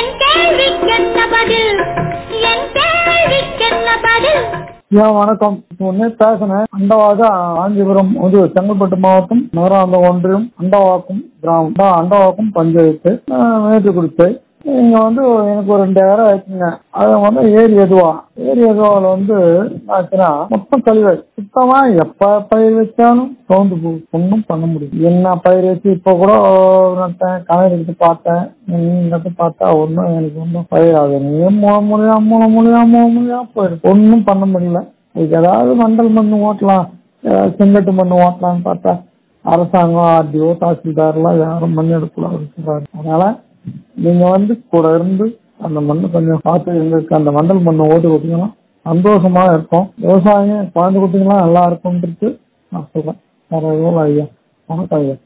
என் கேள்விக்கென்ன பதில் என் கேள்விக்கென்ன பதில் ஐயா வணக்கம் ஒன்னே பேசினேன் அண்டவாக காஞ்சிபுரம் இது செங்கல்பட்டு மாவட்டம் நகராந்த ஒன்றியம் அண்டவாக்கம் கிராமம் தான் அண்டவாக்கம் பஞ்சாயத்து ஆஹ் மேட்டுக்குடிச்சை இங்க வந்து எனக்கு ஒரு ரெண்டு ஏக்கரை வச்சுங்க அது வந்து ஏரி எதுவா ஏரி எதுவால வந்து ஆச்சுன்னா மொத்தம் கழிவு சுத்தமா எப்ப பயிர் வச்சாலும் சவுண்டு போகும் ஒன்றும் பண்ண முடியும் என்ன பயிர் வச்சு இப்போ கூட நட்டேன் கணக்கு எடுத்து பார்த்தேன் நட்டு பார்த்தா ஒன்றும் எனக்கு ஒன்றும் பயிர் ஆகுது நீ மூணு மொழியா மூணு மொழியா மூணு மொழியா போயிருக்கு ஒன்றும் பண்ண முடியல இதுக்கு ஏதாவது மண்டல் மண்ணு ஓட்டலாம் ஏதாவது செங்கட்டு மண்ணு ஓட்டலாம்னு பார்த்தா அரசாங்கம் ஆர்டிஓ தாசில்தார்லாம் யாரும் மண் எடுக்கலாம் சொல்றாரு அதனால நீங்க வந்து கூட இருந்து அந்த மண்ணு கொஞ்சம் பார்த்து எங்களுக்கு அந்த மண்டல் மண்ணை ஓட்டு கொடுத்தீங்கன்னா சந்தோஷமா இருக்கும் விவசாயம் குழந்தை குட்டிங்களாம் நல்லா இருக்கும்ன்றது நான் சொல்றேன் வேற எதுவும் இல்லை ஐயா வணக்கம் ஐயா